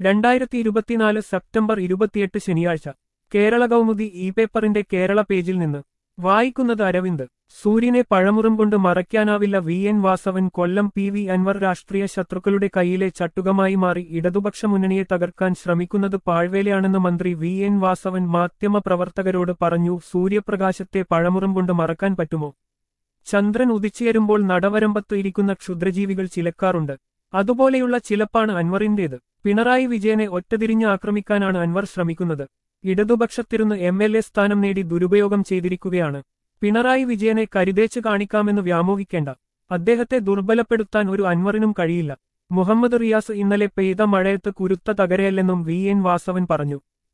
രണ്ടായിരത്തി ഇരുപത്തിനാല് സെപ്റ്റംബർ ഇരുപത്തിയെട്ട് ശനിയാഴ്ച കേരള കൗമുദി ഇ പേപ്പറിന്റെ കേരള പേജിൽ നിന്ന് വായിക്കുന്നത് അരവിന്ദ് സൂര്യനെ പഴമുറും കൊണ്ട് മറയ്ക്കാനാവില്ല V N Vasavan Kollam P V Anvar രാഷ്ട്രീയ ശത്രുക്കളുടെ കൈയിലെ ചട്ടുകമായി മാറി ഇടതുപക്ഷ മുന്നണിയെ തകർക്കാൻ ശ്രമിക്കുന്നത് പാഴ്വേലയാണെന്ന് മന്ത്രി വി എൻ വാസവൻ മാധ്യമപ്രവർത്തകരോട് പറഞ്ഞു സൂര്യപ്രകാശത്തെ പഴമുറും കൊണ്ട് മറക്കാൻ പറ്റുമോ ചന്ദ്രൻ ഉദിച്ചുയരുമ്പോൾ നടവരമ്പത്ത് ഇരിക്കുന്ന ക്ഷുദ്രജീവികൾ ചിലക്കാറുണ്ട് അതുപോലെയുള്ള ചിലപ്പാണ് അൻവറിന്റേത് പിണറായി വിജയനെ ഒറ്റതിരിഞ്ഞ് ആക്രമിക്കാനാണ് അൻവർ ശ്രമിക്കുന്നത് ഇടതുപക്ഷത്തിരുന്ന് എം എൽ എ സ്ഥാനം നേടി ദുരുപയോഗം ചെയ്തിരിക്കുകയാണ് പിണറായി വിജയനെ കരുതേച്ച് കാണിക്കാമെന്ന് വ്യാമോഹിക്കേണ്ട അദ്ദേഹത്തെ ദുർബലപ്പെടുത്താൻ ഒരു അൻവറിനും കഴിയില്ല മുഹമ്മദ് റിയാസ് ഇന്നലെ പെയ്ത മഴയത്ത് കുരുത്ത തകരയല്ലെന്നും വി എൻ വാസവൻ പറഞ്ഞു